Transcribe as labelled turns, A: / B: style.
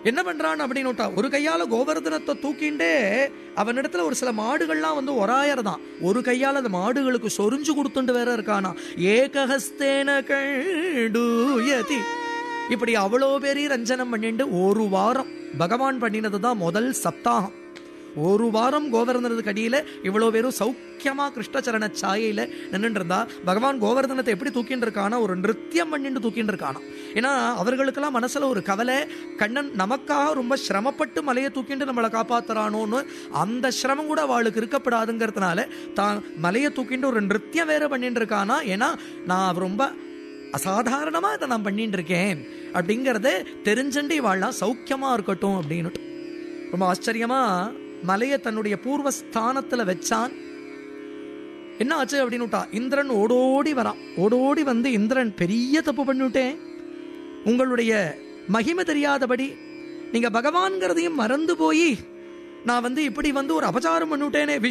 A: என்ன பண்றான் அப்படின்னு ஒரு கையால கோவர்தனத்தை தூக்கிண்டே அவனிடத்துல ஒரு சில மாடுகள்லாம் வந்து ஒராயறதான் ஒரு கையால அந்த மாடுகளுக்கு சொரிஞ்சு கொடுத்துட்டு வேற இருக்கானா ஏகஹஸ்தேன கண்டூயதி இப்படி அவ்வளோ பேரையும் ரஞ்சனம் பண்ணிட்டு ஒரு வாரம் பகவான் பண்ணினது தான் முதல் சப்தாகம் ஒரு வாரம் கோவர்தனத்துக்கு அடியில இவ்வளோ பேரும் சௌக்கியமா கிருஷ்ணச்சரண சாயையில நின்றுட்டு இருந்தா பகவான் கோவர்தனத்தை எப்படி தூக்கிட்டு இருக்கானா ஒரு நிருத்தியம் பண்ணிட்டு தூக்கிட்டு இருக்கானா ஏன்னா அவர்களுக்கெல்லாம் மனசுல ஒரு கவலை கண்ணன் நமக்காக ரொம்ப சிரமப்பட்டு மலையை தூக்கிட்டு நம்மளை காப்பாத்துறானோன்னு அந்த சிரமம் கூட அவளுக்கு இருக்கப்படாதுங்கிறதுனால தான் மலையை தூக்கிட்டு ஒரு நிருத்தியம் வேற பண்ணிட்டு இருக்கானா ஏன்னா நான் ரொம்ப அசாதாரணமா இதை நான் பண்ணிட்டு இருக்கேன் அப்படிங்கறத தெரிஞ்சுட்டு இவாள்லாம் சௌக்கியமா இருக்கட்டும் அப்படின்னு ரொம்ப ஆச்சரியமா மலையை தன்னுடைய பூர்வ ஸ்தானத்துல வச்சான் என்ன ஆச்சு அப்படின்னுட்டா இந்திரன் ஓடோடி வரான் ஓடோடி வந்து இந்திரன் பெரிய தப்பு பண்ணிவிட்டேன் உங்களுடைய மகிமை தெரியாதபடி நீங்க பகவான்கிறதையும் மறந்து போய் நான் வந்து இப்படி வந்து ஒரு அபச்சாரம் பண்ணிவிட்டேனே